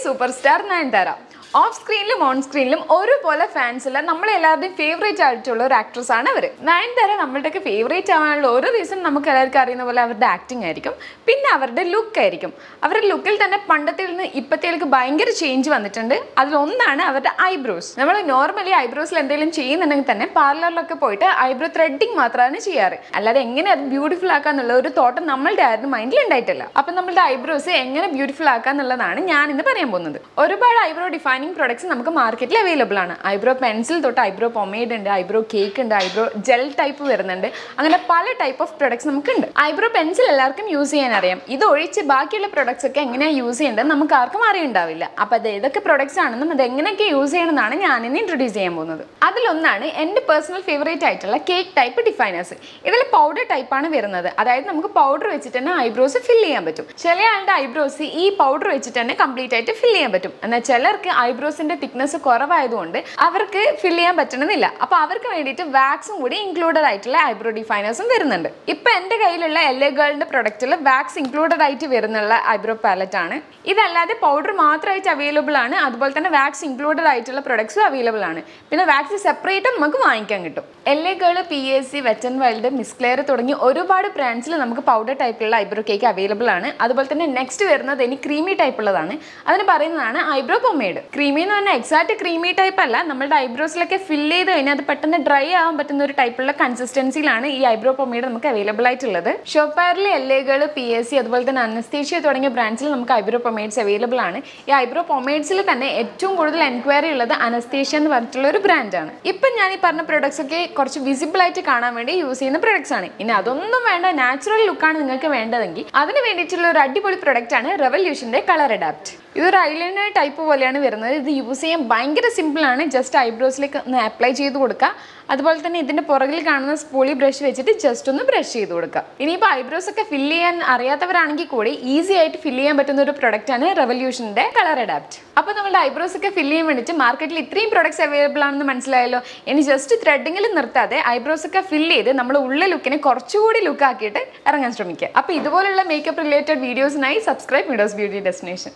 super star Nayanthara off സ്ക്രീനിലും on സ്ക്രീനിലും ഒരുപോലെ ഫാൻസുള്ള നമ്മളെല്ലാവരുടെയും ഫേവറേറ്റ് ആയിട്ടുള്ള ഒരു ആക്ട്രസ് ആണ് അവർ നയൻതാര നമ്മളുടെയൊക്കെ ഫേവറേറ്റ് ആവാനുള്ള ഒരു റീസൺ നമുക്ക് എല്ലാവർക്കും അറിയുന്ന പോലെ അവരുടെ ആക്ടിങ് ആയിരിക്കും പിന്നെ അവരുടെ ലുക്ക് ആയിരിക്കും അവരുടെ ലുക്കിൽ തന്നെ പണ്ടത്തെ നിന്ന് ഇപ്പോഴത്തേക്ക് ഭയങ്കര ചേഞ്ച് വന്നിട്ടുണ്ട് അതിലൊന്നാണ് അവരുടെ ഐബ്രോസ് നമ്മൾ നോർമലി ഐബ്രോസിൽ എന്തെങ്കിലും ചെയ്യുന്നുണ്ടെങ്കിൽ തന്നെ പാർലറിലൊക്കെ പോയിട്ട് ഐബ്രോ ത്രെഡിങ് മാത്രമാണ് ചെയ്യാറ് അല്ലാതെ എങ്ങനെ അത് ബ്യൂട്ടിഫുൾ ആക്കാന്നുള്ള ഒരു തോട്ടം നമ്മളുടെ ആരും മൈൻഡിൽ ഉണ്ടായിട്ടില്ല അപ്പം നമ്മളുടെ ഐബ്രോസ് എങ്ങനെ ബ്യൂട്ടിഫുൾ ആക്കാന്നുള്ളതാണ് ഞാൻ ഇന്ന് പറയാൻ പോകുന്നത് ഒരുപാട് ഐബ്രോ ഡിഫൈനിങ് പ്രോഡക്ട്സ് നമുക്ക് മാർക്കറ്റിൽ അവൈലബിൾ ആണ് ഐബ്രോ പെൻസിൽ തൊട്ട് ഐബ്രോ പൊമേഡ് ഉണ്ട് ഐബ്രോ കേക്ക് ഉണ്ട് ഐബ്രോ ജെൽ ടൈപ്പ് വരുന്നുണ്ട് അങ്ങനെ പല ടൈപ്പ് ഓഫ് പ്രൊഡക്ട്സ് നമുക്കുണ്ട് ഐബ്രോ പെൻസിൽ എല്ലാവർക്കും യൂസ് ചെയ്യാൻ അറിയാം ഇത് ഒഴിച്ച് ബാക്കിയുള്ള പ്രൊഡക്ട്സ് ഒക്കെ എങ്ങനെയാണ് യൂസ് ചെയ്യേണ്ടത് നമുക്ക് ആർക്കും അറിയുണ്ടാവില്ല അപ്പോൾ അത് ഏതൊക്കെ പ്രൊഡക്ട്സ് ആണെന്നും അത് എങ്ങനെയൊക്കെ യൂസ് ചെയ്യണമെന്നാണ് ഞാൻ ഇന്ന് ഇൻട്രൊഡ്യൂസ് ചെയ്യാൻ പോകുന്നത് അതിലൊന്നാണ് എൻ്റെ പേഴ്സണൽ ഫേവറേറ്റ് ആയിട്ടുള്ള കേക്ക് ടൈപ്പ് ഡിഫൈനേഴ്സ് ഇതിൽ പൗഡർ ടൈപ്പാണ് വരുന്നത് അതായത് നമുക്ക് പൗഡർ വെച്ചിട്ട് തന്നെ ഐബ്രോസ് ഫിൽ ചെയ്യാൻ പറ്റും ചില ആളുടെ ഐബ്രോസ് ഈ പൗഡർ വെച്ചിട്ട് തന്നെ കംപ്ലീറ്റ് ആയിട്ട് ഫിൽ ചെയ്യാൻ പറ്റും എന്നാൽ ചിലർക്ക് ഐബ്രോസിന്റെ തിക്നെസ് കുറവായതുകൊണ്ട് അവർക്ക് ഫിൽ ചെയ്യാൻ പറ്റണമെന്നില്ല അപ്പൊ അവർക്ക് വേണ്ടിയിട്ട് വാക്സും കൂടി ഇൻക്ലൂഡഡ് ആയിട്ടുള്ള ഐബ്രോ ഡിഫൈനേഴ്സും വരുന്നുണ്ട് ഇപ്പൊ എന്റെ കയ്യിലുള്ള എൽ ഗേളിന്റെ പ്രൊഡക്റ്റിൽ വാക്സ് ഇൻക്ലൂഡഡ് ആയിട്ട് വരുന്നുള്ള ഐബ്രോ പാലറ്റ് ആണ് ഇതല്ലാതെ പൗഡർ മാത്രമായിട്ട് അവൈലബിൾ ആണ് അതുപോലെ തന്നെ വാക്സ് ഇൻക്ലൂഡഡ് ആയിട്ടുള്ള പ്രൊഡക്ട്സും അവൈലബിൾ ആണ് പിന്നെ വാക്സ് സെപ്പറേറ്റ് നമുക്ക് വാങ്ങിക്കാൻ കിട്ടും L A girl P S C വെറ്റൻ വേൾഡ് മിസ്ക്ലെയർ തുടങ്ങി ഒരുപാട് ബ്രാൻഡ്സിൽ നമുക്ക് പൗഡർ ടൈപ്പിലുള്ള ഐബ്രോ കേക്ക് അവൈലബിൾ ആണ് അതുപോലെ തന്നെ നെക്സ്റ്റ് വരുന്നത് ഇനി ക്രീമി ടൈപ്പ് ഉള്ളതാണ് അതിന് പറയുന്നതാണ് ഐബ്രോ പൊമേഡ് ക്രീമി എന്ന് പറഞ്ഞാൽ എക്സാക്ട് ക്രീമി ടൈപ്പ് അല്ല നമ്മുടെ ഐബ്രോസിലൊക്കെ ഫില്ല് ചെയ്ത് കഴിഞ്ഞാൽ അത് പെട്ടെന്ന് ഡ്രൈ ആവാൻ പറ്റുന്ന ഒരു ടൈപ്പുള്ള കൺസിസ്റ്റൻസിയിലാണ് ഈ ഐബ്രോ പൊമേഡ് നമുക്ക് അവൈലബിൾ ആയിട്ടുള്ളത് ഷോപ്പാറിൽ എൽ എകൾ പി എസ് സി അതുപോലെ തന്നെ അനസ്തേഷ്യ തുടങ്ങിയ ബ്രാൻഡ്സിൽ നമുക്ക് ഐബ്രോ പൊമേഡ്സ് അവൈലബിൾ ആണ് ഈ ഐബ്രോ പൊമേഡ്സിൽ തന്നെ ഏറ്റവും കൂടുതൽ എൻക്വയറി ഉള്ളത് അനസ്തേഷ്യ എന്ന് പറഞ്ഞിട്ടുള്ള ഒരു ബ്രാൻഡാണ് ഇപ്പം ഞാൻ ഈ പറഞ്ഞ പ്രൊഡക്ട്സ് ഒക്കെ കുറച്ച് വിസിബിൾ ആയിട്ട് കാണാൻ വേണ്ടി യൂസ് ചെയ്യുന്ന പ്രൊഡക്ട്സ് ആണ് ഇനി അതൊന്നും വേണ്ട നാച്ചുറൽ ലുക്കാണ് നിങ്ങൾക്ക് വേണ്ടതെങ്കിൽ അതിന് വേണ്ടിയിട്ടുള്ള ഒരു അടിപൊളി പ്രൊഡക്റ്റ് ആണ് റെവല്യൂഷന്റെ കളർ അഡാപ്റ്റ് ഇതൊരു ഐലൈനർ ടൈപ്പ് പോലെയാണ് വരുന്നത് ഇത് യൂസ് ചെയ്യാൻ ഭയങ്കര സിമ്പിളാണ് ജസ്റ്റ് ഐബ്രോസിലേക്ക് ഒന്ന് അപ്ലൈ ചെയ്ത് കൊടുക്കുക അതുപോലെ തന്നെ ഇതിന്റെ പുറകിൽ കാണുന്ന സ്പൂളി ബ്രഷ് വെച്ചിട്ട് ജസ്റ്റ് ഒന്ന് ബ്രഷ് ചെയ്ത് കൊടുക്കുക ഇനിയിപ്പോൾ ഐബ്രോസ് ഒക്കെ ഫില്ല് ചെയ്യാൻ അറിയാത്തവരാണെങ്കിൽ കൂടി ഈസി ആയിട്ട് ഫില്ല് ചെയ്യാൻ പറ്റുന്ന ഒരു പ്രൊഡക്റ്റ് ആണ് റെവല്യൂഷന്റെ കളർ അഡാപ്റ്റ് അപ്പോൾ നമ്മുടെ ഐബ്രോസ് ഒക്കെ ഫില്ല് ചെയ്യാൻ വേണ്ടിയിട്ട് മാർക്കറ്റിൽ ഇത്രയും പ്രൊഡക്ട്സ് അവൈലബിൾ ആണെന്ന് മനസ്സിലായല്ലോ ഇനി ജസ്റ്റ് ത്രെഡിങ്ങിൽ നിർത്താതെ ഐബ്രോസ് ഒക്കെ ഫില്ല് ചെയ്ത് നമ്മൾ ഉള്ള ലുക്കിനെ കുറച്ചുകൂടി ലുക്ക് ആക്കിയിട്ട് ഇറങ്ങാൻ ശ്രമിക്കുക അപ്പോൾ ഇതുപോലുള്ള മേക്കപ്പ് റിലേറ്റഡ് വീഡിയോസിനായി സബ്സ്ക്രൈബ് മിഡോസ് ബ്യൂട്ടി ഡെസ്റ്റിനേഷൻ